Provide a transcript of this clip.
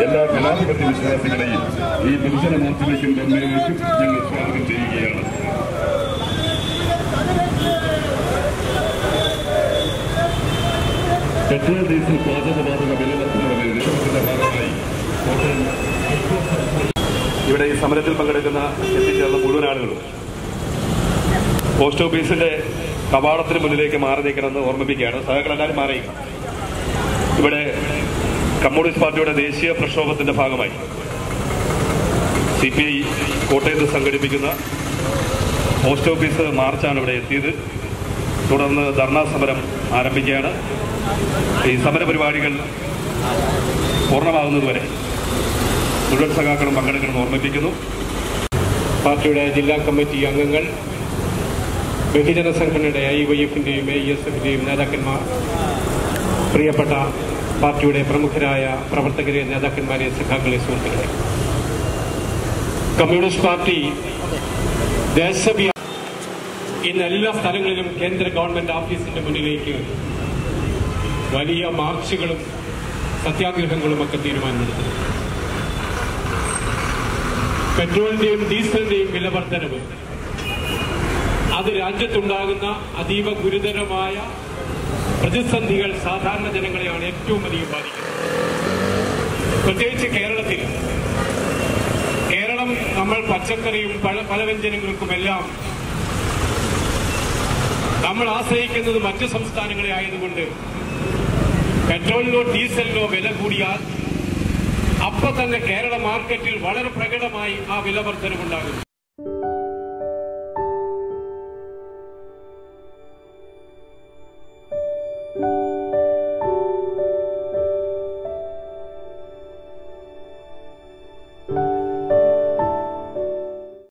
എല്ലാ ജനാധിപത്യ വിശ്വാസികളെയും ഈ പൊതുജന മാർച്ചിലേക്കും ധർമ്മയിലേക്കും ഞങ്ങൾ സ്വാഗതം ചെയ്യുകയാണ് പെട്രോൾ ഡീസൽ പാചകവാതക വില വർധനവിലെ നിയമത്തിന്റെ ഭാഗമായി കോട്ടയം ഇവിടെ ഈ സമരത്തിൽ പങ്കെടുക്കുന്ന എത്തിച്ചേർന്ന മുഴുവൻ ആളുകളും പോസ്റ്റ് ഓഫീസിന്റെ കവാടത്തിന് മുന്നിലേക്ക് മാറി നിൽക്കണമെന്ന് ഓർമ്മിപ്പിക്കുകയാണ് സഹകളെല്ലാവരും മാറി ഇവിടെ കമ്മ്യൂണിസ്റ്റ് പാർട്ടിയുടെ ദേശീയ പ്രക്ഷോഭത്തിന്റെ ഭാഗമായി സി പി ഐ കോട്ടയത്ത് സംഘടിപ്പിക്കുന്ന പോസ്റ്റ് ഓഫീസ് മാർച്ചാണ് ഇവിടെ എത്തിയത് തുടർന്ന് ധർണാ സമരം ആരംഭിക്കുകയാണ് ഈ സമര പരിപാടികൾ പൂർണ്ണമാകുന്നതുവരെ മുഴുവൻ സഖാക്കളും പങ്കെടുക്കണമെന്ന് ഓർമ്മിപ്പിക്കുന്നു പാർട്ടിയുടെ ജില്ലാ കമ്മിറ്റി അംഗങ്ങൾ ബഹുജന സംഘടനയുടെ ഐ വൈ എഫിന്റെയും എ എസ് എഫിന്റെയും നേതാക്കന്മാർ പ്രിയപ്പെട്ട പാർട്ടിയുടെ പ്രമുഖരായ പ്രവർത്തകരെ നേതാക്കന്മാരെ സഖാക്കളെ സുഹൃത്തുക്കളെ കമ്മ്യൂണിസ്റ്റ് പാർട്ടി ദേശവ്യ ഇന്ന് എല്ലാ സ്ഥലങ്ങളിലും കേന്ദ്ര ഗവൺമെന്റ് ഓഫീസിന്റെ മുന്നിലേക്ക് വലിയ മാർച്ചുകളും സത്യാഗ്രഹങ്ങളും ഒക്കെ തീരുമാനമെടുത്തത് പെട്രോളിന്റെയും ഡീസലിന്റെയും വില വർധനവ് അത് രാജ്യത്തുണ്ടാകുന്ന അതീവ ഗുരുതരമായ പ്രതിസന്ധികൾ സാധാരണ ജനങ്ങളെയാണ് ഏറ്റവും അധികം ബാധിക്കുന്നത് പ്രത്യേകിച്ച് കേരളത്തിൽ കേരളം നമ്മൾ പച്ചക്കറിയും പഴ പലവ്യഞ്ജനങ്ങൾക്കുമെല്ലാം നമ്മൾ ആശ്രയിക്കുന്നത് മറ്റ് സംസ്ഥാനങ്ങളെ ആയതുകൊണ്ട് പെട്രോളിനോ ഡീസലിനോ വില കൂടിയാൽ അപ്പൊ തന്നെ കേരള മാർക്കറ്റിൽ വളരെ പ്രകടമായി ആ വില വർധനവുണ്ടാകും